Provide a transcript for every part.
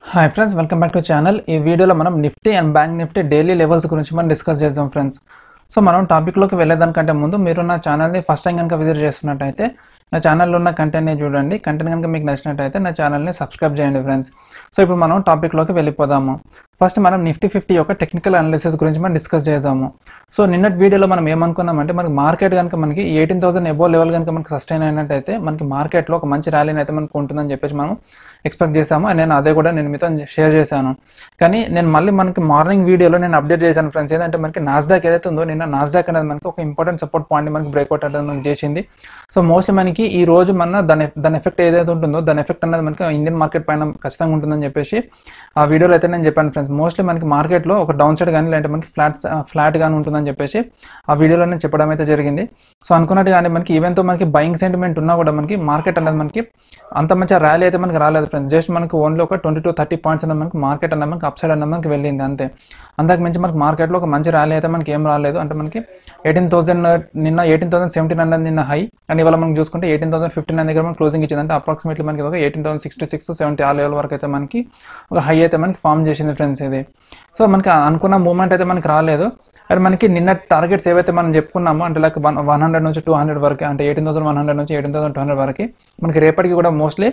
hi friends welcome back to channel ఈ వీడియోలో మనం Nifty and bank Nifty daily levels గురించి మనం డిస్కస్ చేద్దాం ఫ్రెండ్స్ సో మనం టాపిక్లోకి వెళ్ళేదానికంటే ముందు మీరు నా ఛానల్ని ఫస్ట్ టైం కనుక విజిట్ చేస్తున్నట్టయితే నా ఛానల్లో ఉన్న కంటెంట్ని చూడండి కంటెంట్ కనుక మీకు నచ్చినట్టయితే నా ఛానల్ని సబ్స్క్రైబ్ చేయండి ఫ్రెండ్స్ సో ఇప్పుడు మనం టాపిక్లోకి వెళ్ళిపోదాము ఫస్ట్ మనం నిఫ్టీ ఫిఫ్టీ యొక్క టెక్నికల్ అనాలిసిస్ గురించి మనం డిస్కస్ చేద్దాము సో నిన్నటి వీడియోలో మనం ఏమనుకున్నామంటే మనకి మార్కెట్ కనుక మనకి ఎయిటీన్ థౌసండ్ ఎబో లెవెల్ కనుక మనకి సస్టైన్ అయినట్టయితే మనకి మార్కెట్లో ఒక మంచి ర్యాలీని అయితే మనకు ఉంటుందని చెప్పేసి మనం ఎక్స్పెక్ట్ చేశాము అండ్ నేను అదే కూడా నేను మీతో షేర్ చేశాను కానీ నేను మళ్ళీ మనకి మార్నింగ్ వీడియోలో నేను అప్డేట్ చేశాను ఫ్రెండ్స్ ఏంటంటే మనకి నాస్డాక్ ఏదైతే ఉందో నిన్న నాస్డాక్ అనేది మనకి ఒక ఇంపార్టెంట్ సపోర్ట్ పాయింట్ మనకి బ్రేక్అవుట్ అనేది మనకి చేసింది సో మోస్ట్లీ మనకి ఈ రోజు మన దాని దాని ఎఫెక్ట్ ఏదైతే ఉంటుందో దాని ఎఫెక్ట్ అనేది మనకి ఇండియన్ మార్కెట్ పైన ఖచ్చితంగా ఉంటుందని చెప్పేసి ఆ వీడియోలో అయితే నేను చెప్పాను ఫ్రెండ్స్ మోస్ట్లీ మనకి మార్కెట్లో ఒక డౌన్ సైడ్ కానీ లేదంటే మనకి ఫ్లాట్ ఫ్లాట్ కానీ ఉంటుందని చెప్పేసి ఆ వీడియోలో నేను చెప్పడం అయితే జరిగింది సో అనుకున్నట్టుగానే మనకి ఈవెంతో మనకి బయింగ్ సెంటిమెంట్ ఉన్నా కూడా మనకి మార్కెట్ అనేది మనకి అంత మంచి ర్యాలీ అయితే మనకి రాలేదు ఫ్రెండ్స్ జస్ట్ మనకి ఓన్లీ ఒక ట్వంటీ టు థర్టీ పాయింట్స్ అనేది మనకి మార్కెట్ అనేది మనకి అప్ సైడ్ అనేది మనకి వెళ్ళింది అంతే అంతకు మించి మనకి మార్కెట్లో ఒక మంచి ర్యాలీ అయితే మనకి ఏం రాలేదు అంటే మనకి ఎయిటీన్ థౌసండ్ నిన్న ఎయిటీన్ థౌసండ్ సెవెంటీన్ అనేది నిన్న హై అండ్ ఇవాళ మనం చూసుకుంటే ఎయిటీన్ థౌసండ్ ఫిఫ్టీన్ దగ్గర మనకి క్లోజింగ్ ఇచ్చింది అంటే అప్రాక్సిమేట్లీ మనకి ఒక eighteen thousand sixty six seventy ఆ లెవెల్ వరకు అయితే మనకి ఒక హై అయితే మనకి ఫామ్ చేసింది ఫ్రెండ్స్ ఇది సో మనకి అనుకున్న మూమెంట్ అయితే మనకి రాలేదు అండ్ మనకి నిన్న టార్గెట్స్ ఏవైతే మనం చెప్పుకున్నామో అంటే లైక్ వన్ వన్ హండ్రెడ్ నుంచి టూ హండ్రెడ్ వరకు అంటే ఎయిటీన్ థౌసండ్ వన్ హండ్రెడ్ నుంచి ఎయిటీన్ థౌసండ్ టూ హండ్రెడ్ వరకు మనకి రేపటికి కూడా మోస్ట్లీ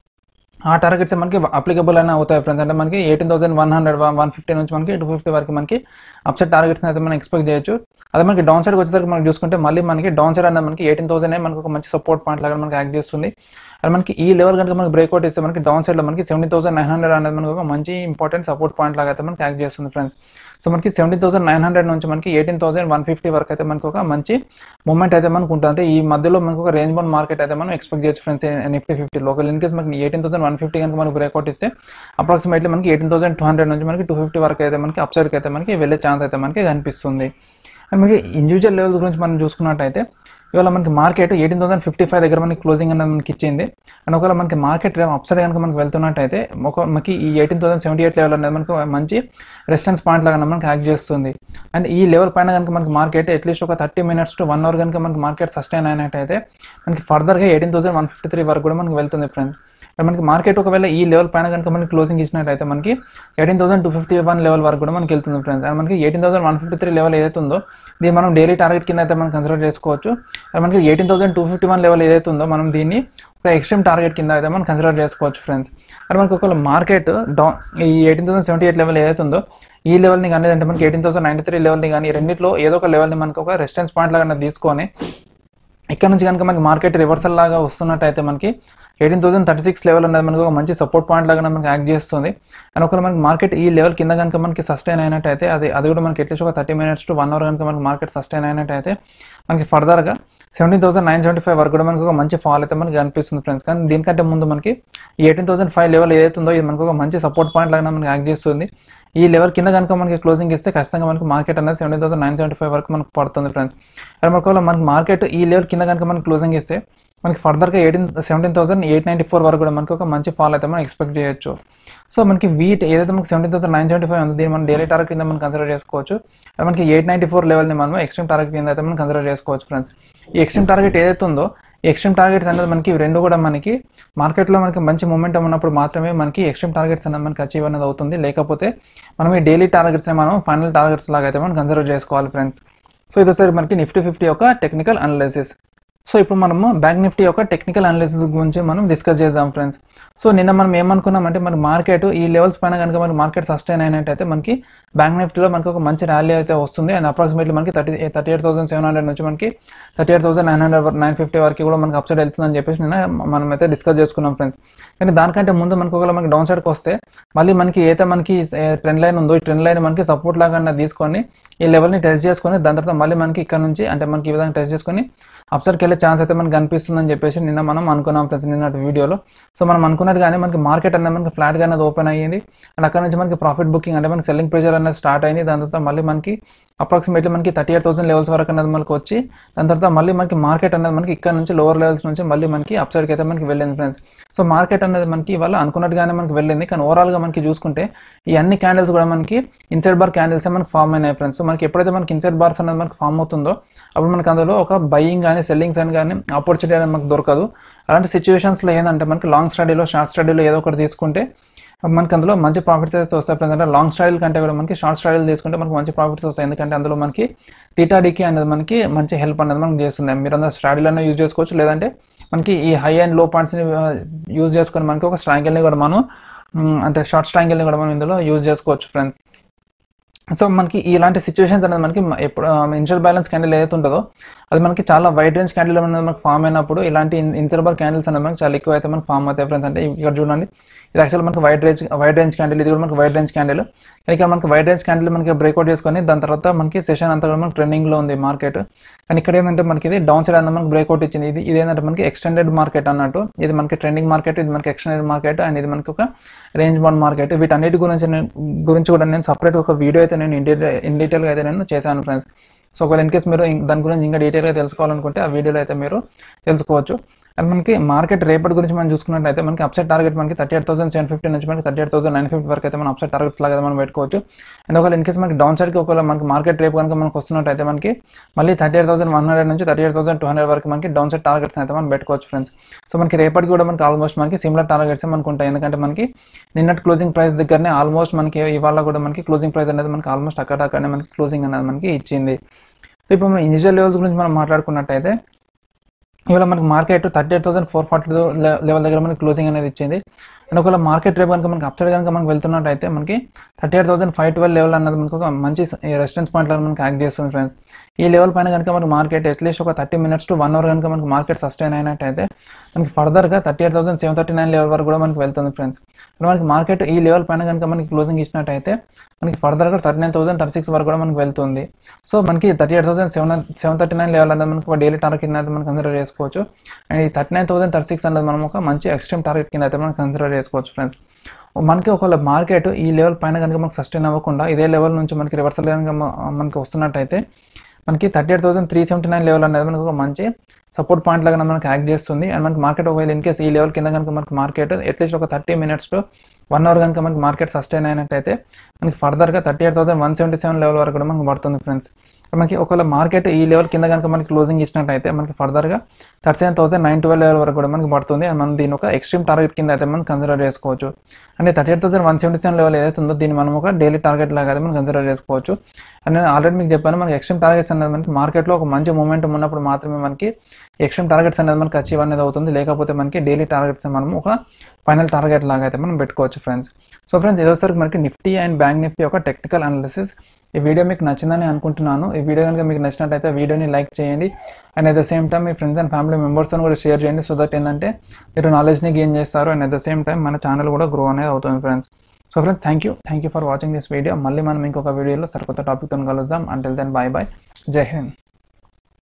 ఆ టార్గెట్స్ మనకి అప్లికబుల్ అయినా అవుతాయి ఫ్రెండ్స్ అంటే మనకి eighteen thousand one hundred one fifty నుంచి మనకి టూ ఫిఫ్టీ వరకు మనకి అప్సెట్ టార్గెట్స్ అయితే మనం ఎక్స్పెక్ట్ చేయొచ్చు అదే మనకి డౌన్ సైడ్ వచ్చేసరికి మనం చూసుకుంటే మళ్ళీ మనకి డౌన్ సైడ్ అనేది మనకి ఎయిటీన్ థౌసండ్ మనకి ఒక మంచి సపోర్ట్ పాయింట్ లాగా మనకి యాక్ట్ చేస్తుంది అండ్ మనకి ఈ లెవెల్ కనుక మనకి బ్రేక్అవుట్ ఇస్తే మనకి డౌన్ సైడ్లో మనకి సెవెంటీ థౌసండ్ నైన్ హండ్రెడ్ అనేది మనకి ఒక మంచి ఇంపార్టెంట్ సపోర్ట్ పాయింట్ లాగా అయితే మనకి యాక్ట్ చేస్తుంది ఫ్రెండ్స్ సో మనకి సెవెంటీ థౌసండ్ నైన్ హండ్రెడ్ నుంచి మనకి ఎయిటీన్ థౌసండ్ వన్ ఫిఫ్టీ వరకు అయితే మనకి ఒక మంచి మూమెంట్ అయితే మనకు ఉంటుంది అంటే ఈ మధ్యలో మనకు ఒక రేంజ్ బౌండ్ మార్కెట్ అయితే మనం ఎక్స్పెక్ట్ చేయొచ్చు friends Nifty fifty local in case మనకి ఎయిటీన్ థౌసండ్ వన్ ఫిఫ్టీ కనుక మనకి బ్రేక్అవుట్ ఇస్తే అప్రాక్సిమేట్లీ మనకి ఎయిటీన్ థౌసండ్ టూ హండ్రెడ్ నుంచి మనకి టూ ఫిఫ్టీ వరకు అయితే మనకి అప్ సైడ్కి అయితే మనకి వెళ్ళే ఛాన్స్ అయితే మనకి కనిపిస్తుంది అండ్ మనకి ఇండివిజువల్ లెవెల్స్ గురించి మనం చూసుకున్నట్టయితే ఇవాళ మనకి market eighteen thousand fifty five దగ్గర మనకి క్లోజింగ్ అనేది మనకి ఇచ్చింది అండ్ ఒకవేళ మనకి మార్కెట్ అప్సైడ్ కనుక మనకి వెళ్తున్నట్టయితే ఒక మనకి ఈ eighteen thousand seventy eight level అనేది మనకి మంచి రెసిస్టెన్స్ పాయింట్ లాగా మనకి యాక్ట్ చేస్తుంది అండ్ ఈ లెవెల్ పైన కనుక మనకి మార్కెట్ అట్లీస్ట్ ఒక thirty minutes to one hour కనుక మనకి మార్కెట్ సస్టైన్ అయినట్టయితే మనకి ఫర్దర్గా eighteen thousand one fifty three వరకు కూడా మనకి వెళ్తుంది ఫ్రెండ్స్ అండ్ మనకి మార్కెట్ ఒకవేళ ఈ లెవెల్ పైన కనుక మనకి క్లోజింగ్ ఇచ్చినట్టయితే మనకి eighteen thousand two fifty one level వరకు కూడా మనకి వెళ్తుంది ఫ్రెండ్స్ అండ్ మనకి eighteen thousand one fifty three level ఏదైతే ఉందో దీన్ని మనం డైలీ టార్గెట్ కింద అయితే మనం కన్సిడర్ చేసుకోవచ్చు అండ్ మనకి eighteen thousand two fifty one level ఏదైతే ఉందో మనం దీన్ని ఒక ఎక్స్ట్రీమ్ టార్గెట్ కింద అయితే మనం కన్సిడర్ చేసుకోవచ్చు ఫ్రెండ్స్ అండ్ మనకి ఒకవేళ మార్కెట్ డౌన్ ఈ eighteen thousand seventy eight level ఏదైతే ఉందో ఈ లెవెల్ని కానీ లేదంటే మనకి ఎయిటీన్ థౌసండ్ నైంటీ త్రీ లెవెల్ని కానీ రెండింటిలో ఏదో ఒక లెవెల్ని మనకి ఒక రెసిస్టెన్స్ పాయింట్ లాగా తీసుకొని ఇక్కడ నుంచి కనుక మనకి మార్కెట్ రివర్సల్ లాగా వస్తున్నట్టయితే మనకి eighteen thousand thirty six level అనేది మనకి ఒక మంచి సపోర్ట్ పాయింట్ లాగా మనకి యాక్ట్ చేస్తుంది అండ్ ఒకవేళ మనకి మార్కెట్ ఈ లెవెల్ కింద కనుక మనకి సస్టైన్ అయినట్టయితే అది అది కూడా మనకి అట్లీస్ట్ ఒక thirty minutes to one hour కనుక మనకి మార్కెట్ సస్టైన్ అయినట్టయితే మనకి ఫర్దర్గా seventeen thousand nine seventy five వరకు కూడా మనకి ఒక మంచి ఫాల్ అయితే మనకి కనిపిస్తుంది ఫ్రెండ్స్ కానీ దీనికంటే ముందు మనకి ఎయిటీన్ థౌసండ్ ఫైవ్ లెవెల్ ఏదైతే ఉందో ఇది మనకు ఒక మంచి సపోర్ట్ పాయింట్ లాగా మనకి యాక్ట్ చేస్తుంది ఈ లెవెల్ కింద కనుక మనకి క్లోజింగ్ ఇస్తే ఖచ్చితంగా మనకి మార్కెట్ అనేది seventeen thousand nine seventy five వరకు మనకు పడుతుంది ఫ్రెండ్స్ అండ్ మనకు మనకి మార్కెట్ ఈ లెవెల్ కింద కనుక మనకి క్లోజింగ్ ఇస్తే మనకి ఫర్దర్గా eighteen seventeen thousand eight ninety four వరకు కూడా మనకి ఒక మంచి ఫాల్ అయితే మనం ఎక్స్పెక్ట్ చేయొచ్చు సో మనకి వీట్ ఏదైతే మనకి seventeen thousand nine seventy five ఉందో దీన్ని మనం డైలీ టార్గెట్ కింద మనం కన్సిడర్ చేసుకోవచ్చు అండ్ మనకి ఎయిట్ నైంటీ ఫోర్ లెవెల్ని మనం ఎక్స్ట్రీమ్ టార్గెట్ కింద అయితే మనం కన్సిడర్ చేసుకోవచ్చు ఫ్రెండ్స్ ఈ ఎక్స్ట్రీమ్ టార్గెట్ ఏదైతే ఉందో ఈ ఎక్స్ట్రీమ్ టార్గెట్స్ అనేది మనకి రెండు కూడా మనకి మార్కెట్లో మనకి మంచి మూమెంటం ఉన్నప్పుడు మాత్రమే మనకి ఎక్స్ట్రీమ్ టార్గెట్స్ అనేది మనకి అచీవ్ అనేది అవుతుంది లేకపోతే మనం ఈ డైలీ టార్గెట్స్ని మనం ఫైనల్ టార్గెట్స్ లాగా అయితే మనం కన్సిడర్ చేసుకోవాలి ఫ్రెండ్స్ సో ఇదోసారి మనకి నిఫ్టీ ఫిఫ్టీ యొక్క టెక్నికల్ అనాలిసిస్ సో ఇప్పుడు మనము బ్యాంక్ నిఫ్టీ యొక్క టెక్నికల్ అనాలిసిస్ గురించి మనం డిస్కస్ చేద్దాం ఫ్రెండ్స్ సో నిన్న మనం ఏమనుకున్నామంటే మనకి మార్కెట్ ఈ లెవెల్స్ పైన కనుక మనకి మార్కెట్ సస్టైన్ అయినట్టయితే మనకి బ్యాంక్ నిఫ్టీలో మనకి ఒక మంచి ర్యాలీ అయితే వస్తుంది అండ్ అప్రాక్సిమేట్లీ మనకి thirty thirty eight thousand seven hundred నుంచి మనకి thirty eight thousand nine hundred nine fifty వరకు కూడా మనకి అప్సైడ్ వెళ్తుందని చెప్పేసి నిన్న మనం అయితే డిస్కస్ చేసుకున్నాం ఫ్రెండ్స్ కానీ దానికంటే ముందు మనకి ఒకవేళ మనకి డౌన్ సైడ్కి వస్తే మళ్ళీ మనకి ఏదైతే మనకి ట్రెండ్ లైన్ ఉందో ఈ ట్రెండ్ లైన్ మనకి సపోర్ట్ లాగా తీసుకొని ఈ లెవెల్ని టెస్ట్ చేసుకొని దాని తర్వాత మళ్ళీ మనకి ఇక్కడ నుంచి అంటే మనకి ఈ విధంగా టెస్ట్ చేసుకొని అప్సర్కి వెళ్ళే ఛాన్స్ అయితే మనకి కనిపిస్తుందని చెప్పేసి నిన్న మనం అనుకున్నాం ఫ్రెండ్స్ నిన్నటి వీడియోలో సో మనం అనుకున్నట్టుగానే మనకి మార్కెట్ అనేది మనకి ఫ్లాట్గా అనేది ఓపెన్ అయ్యింది అండ్ అక్కడ నుంచి మనకి ప్రాఫిట్ బుకింగ్ అంటే మనకి సెల్లింగ్ ప్రెషర్ అనేది స్టార్ట్ అయింది దాని తర్వాత మళ్ళీ మనకి అప్రాక్సిమేట్లీ మనకి థర్టీ ఎయిట్ థౌసండ్ లెవెల్స్ వరకు అనేది మనకి వచ్చి దాని తర్వాత మళ్ళీ మనకి మార్కెట్ అనేది మనకి ఇక్కడ నుంచి లోవర్ లెవెల్స్ నుంచి మళ్ళీ మనకి అప్ సైడ్కి అయితే మనకి వెళ్ళింది ఫ్రెండ్స్ సో మార్కెట్ అనేది మనకి ఇవాళ అనుకున్నట్టుగానే మనకి వెళ్ళింది కానీ ఓవరాల్గా మనకి చూసుకుంటే ఈ అన్ని క్యాండిల్స్ కూడా మనకి ఇన్సైడ్ బార్ క్యాండిల్స్ మనకి ఫామ్ అయినాయి ఫ్రెండ్స్ సో మనకి ఎప్పుడైతే మనకి ఇన్సైడ్ బార్స్ అనేది మనకి ఫామ్ అవుతుందో అప్పుడు మనకి అందులో ఒక బయింగ్ కానీ సెల్లింగ్స్ అని కానీ ఆపర్చునిటీ అనేది మనకు దొరకదు అలాంటి సిచ్యువేషన్స్లో ఏంటంటే మనకి లాంగ్ స్టడీలో షార్ట్ స్టడీలో ఏదో ఒకటి తీసుకుంటే మనకి అందులో మంచి ప్రాఫిట్స్ అయితే వస్తాయి ఫ్రెండ్స్ అంటే లాంగ్ స్టైల్ కంటే కూడా మనకి షార్ట్ స్టైల్ తీసుకుంటే మనకి మంచి ప్రాఫిట్స్ వస్తాయి ఎందుకంటే అందులో మనకి టీటాడీకి అనేది మనకి మంచి హెల్ప్ అనేది మనకి చేస్తుంది మీరు అందరూ స్ట్రాడీలైనా యూజ్ చేసుకోవచ్చు లేదంటే మనకి ఈ హై అండ్ లో పాయింట్స్ని యూజ్ చేసుకొని మనకి ఒక స్ట్రాంగిల్ని కూడా మనం మ్, అంటే షార్ట్ స్ట్రాంగిల్ని కూడా మనం ఇందులో యూజ్ చేసుకోవచ్చు ఫ్రెండ్స్ సో మనకి ఇలాంటి సిచ్యువేషన్స్ అనేది మనకి మ- ఎప్పుడు ఇన్షియల్ బ్యాలెన్స్ క్యాండిల్ ఏదైతే ఉంటుందో అది మనకి చాలా వైడ్ రేంజ్ క్యాండిల్ అనేది మనకి ఫామ్ అయినప్పుడు ఇలాంటి ఇన్సర్బర్ క్యాండిల్స్ అనేది మనకి చాలా ఎక్కువ అయితే మనకి ఫామ్ అవుతాయి ఫ్రెండ్స్ అంటే ఇక్కడ చూడండి ఇది యాక్చువల్ మనకి wide range wide range candle ఇది కూడా మనకి వైడ్ రేంజ్ క్యాండిల్ ఇక్కడ మనకి వైడ్ రేంజ్ క్యాండిల్ మనకి బ్రేక్అవుట్ చేసుకొని దాని తర్వాత మనకి సెషన్ అంతా కూడా మనకి ట్రెండింగ్ లో ఉంది మార్కెట్ కానీ ఇక్కడ ఏంటంటే మనకి ఇది డౌన్ సైడ్ అనేది మనకి బ్రేక్అవుట్ ఇచ్చింది ఇది ఇది ఏంటంటే మనకి ఎక్స్టెండెడ్ మార్కెట్ అన్నట్టు ఇది మనకి ట్రెండింగ్ మార్కెట్ ఇది మనకి ఎక్స్టెండెడ్ మార్కెట్ అండ్ ఇది మనకి ఒక రేంజ్ వన్ మార్కెట్ వీటన్నిటి గురించి నేను గురించి కూడా నేను సపరేట్ ఒక వీడియో అయితే నేను ఇన్ డీటెయిల్ ఇన్ డీటెయిల్గా అయితే నేను చేశాను ఫ్రెండ్స్ సో ఒకవేళ ఇన్ కేస్ మీరు ఇం- దాని గురించి ఇంకా డీటెయిల్గా తెలుసుకోవాలనుకుంటే ఆ వీడియోలో అయితే మీరు తెలుసుకోవచ్చు అండ్ మనకి మార్కెట్ రేపటి గురించి మనం చూసుకున్నట్లయితే మనకి అప్సైడ్ టార్గెట్ మనకి thirty eight thousand seven fifty నుంచి మనకి thirty eight thousand nine fifty వరకు అయితే మనం అప్సైడ్ టార్గెట్స్ లాగా అయితే మనం పెట్టుకోవచ్చు అండ్ ఒకవేళ ఇన్ కేస్ మనకి డౌన్ సైడ్కి ఒకవేళ మనకి మార్కెట్ రేపు కనుక మనకు వస్తున్నట్టయితే మనకి మళ్ళీ thirty eight thousand one hundred నుంచి thirty eight thousand two hundred వరకు మనకి డౌన్ సైడ్ టార్గెట్స్ అయితే మనం పెట్టుకోవచ్చు ఫ్రెండ్స్ సో మనకి రేపటికి కూడా మనకి ఆల్మోస్ట్ మనకి సిమిలర్ టార్గెట్స్ మనకు ఉంటాయి ఎందుకంటే మనకి నిన్నటి క్లోజింగ్ ప్రైస్ దగ్గరనే ఆల్మోస్ట్ మనకి ఇవాళ కూడా మనకి క్లోజింగ్ ప్రైస్ అనేది మనకి ఆల్మోస్ట్ అక్కడ అక్కడనే మనకి క్లోజింగ్ అనేది మనకి ఇచ్చింది సో ఇప్పుడు మనం ఇనిషియల్ లెవెల్స్ గురించి మనం మాట్లాడుకున్నట్టయితే ఇవాళ మనకి market thirty eight thousand four forty level దగ్గర మనకి క్లోజింగ్ అనేది ఇచ్చింది అండ్ ఒకవేళ మార్కెట్ రేపు కనుక మనకి అప్సైడ్ కనుక మనకి వెళ్తున్నట్టయితే మనకి thirty eight thousand five twelve level అన్నది మనకు ఒక మంచి రెసిస్టెన్స్ పాయింట్ లాగా మనకి యాక్ట్ చేస్తుంది ఫ్రెండ్స్ ఈ లెవెల్ పైన కనుక మనకి మార్కెట్ అట్లీస్ట్ ఒక thirty minutes to one hour కనుక మనకి మార్కెట్ సస్టైన్ అయినట్టయితే మనకి ఫర్దర్గా thirty eight thousand seven thirty nine level వరకు కూడా మనకి వెళ్తుంది ఫ్రెండ్స్ ఇప్పుడు మనకి మార్కెట్ ఈ లెవెల్ పైన కనుక మనకి క్లోజింగ్ ఇచ్చినట్టయితే మనకి ఫర్దర్గా thirty nine thousand thirty six వరకు కూడా మనకి వెళ్తుంది సో మనకి thirty eight thousand seven seven thirty nine level అనేది మనకి ఒక డైలీ టార్గెట్ కింద అయితే మనం కన్సిడర్ చేసుకోవచ్చు అండ్ ఈ thirty nine thousand thirty six అనేది మనం ఒక మంచి ఎక్స్ట్రీమ్ టార్గెట్ కింద అయితే మనం కన్సిడర్ చేసుకోవచ్చు ఫ్రెండ్స్ మనకి ఒకవేళ మార్కెట్ ఈ లెవెల్ పైన కనుక మనకి సస్టైన్ అవ్వకుండా ఇదే లెవెల్ నుంచి మనకి రివర్సల్ కనుక మ- మనకి వస్తున్నట్టయితే మనకి thirty eight thousand three seventy nine level అనేది మనకు ఒక మంచి సపోర్ట్ పాయింట్ లాగా మనకి యాక్ట్ చేస్తుంది అండ్ మనకి మార్కెట్ ఒకవేళ ఇన్ కేస్ ఈ లెవెల్ కింద కనుక మనకి మార్కెట్ అట్లీస్ట్ ఒక thirty minutes to one hour కనుక మనకి మార్కెట్ సస్టైన్ అయినట్టయితే మనకి ఫర్దర్గా thirty eight thousand one seventy seven level వరకు కూడా మనకి పడుతుంది ఫ్రెండ్స్ మనకి ఒకవేళ మార్కెట్ ఈ లెవెల్ కింద కనుక మనకి క్లోజింగ్ ఇచ్చినట్టయితే మనకి ఫర్దర్గా thirty seven thousand nine twelve level వరకు కూడా మనకి పడుతుంది అండ్ మనం దీని ఒక ఎక్స్ట్రీమ్ టార్గెట్ కింద అయితే మనం కన్సిడర్ చేసుకోవచ్చు అంటే thirty eight thousand one seventy seven level ఏదైతే ఉందో దీన్ని మనం ఒక డైలీ టార్గెట్ లాగా అయితే మనం కన్సిడర్ చేసుకోవచ్చు అండ్ నేను ఆల్రెడీ మీకు చెప్పాను మనకి ఎక్స్ట్రీమ్ టార్గెట్స్ అనేది మనకి మార్కెట్లో ఒక మంచి మూమెంట్ ఉన్నప్పుడు మాత్రమే మనకి ఎక్స్ట్రీమ్ టార్గెట్స్ అనేది మనకి అచీవ్ అనేది అవుతుంది లేకపోతే మనకి డైలీ టార్గెట్స్ మనం ఒక ఫైనల్ టార్గెట్ లాగా అయితే మనం పెట్టుకోవచ్చు ఫ్రెండ్స్ సో ఫ్రెండ్స్ ఇదోసరికి మనకి నిఫ్టీ అండ్ బ్యాంక్ నిఫ్టీ యొక్క టెక్నికల్ అనాలిసిస్ ఈ వీడియో మీకు నచ్చిందని అనుకుంటున్నాను ఈ వీడియో కనుక మీకు నచ్చినట్టయితే వీడియోని లైక్ చేయండి and at the same time మీ ఫ్రెండ్స్ అండ్ ఫ్యామిలీ మెంబర్స్తో కూడా షేర్ చేయండి సో దట్ ఏంటంటే మీరు నాలెడ్జ్ని గెయిన్ చేస్తారు and at the same time మన ఛానల్ కూడా గ్రో అనేది అవుతుంది friends so friends thank you thank you for watching this video మళ్ళీ మనం ఇంకొక వీడియోలో సరికొత్త టాపిక్తో కలుద్దాం అంటిల్ దెన్ బాయ్ బాయ్ జై హింద్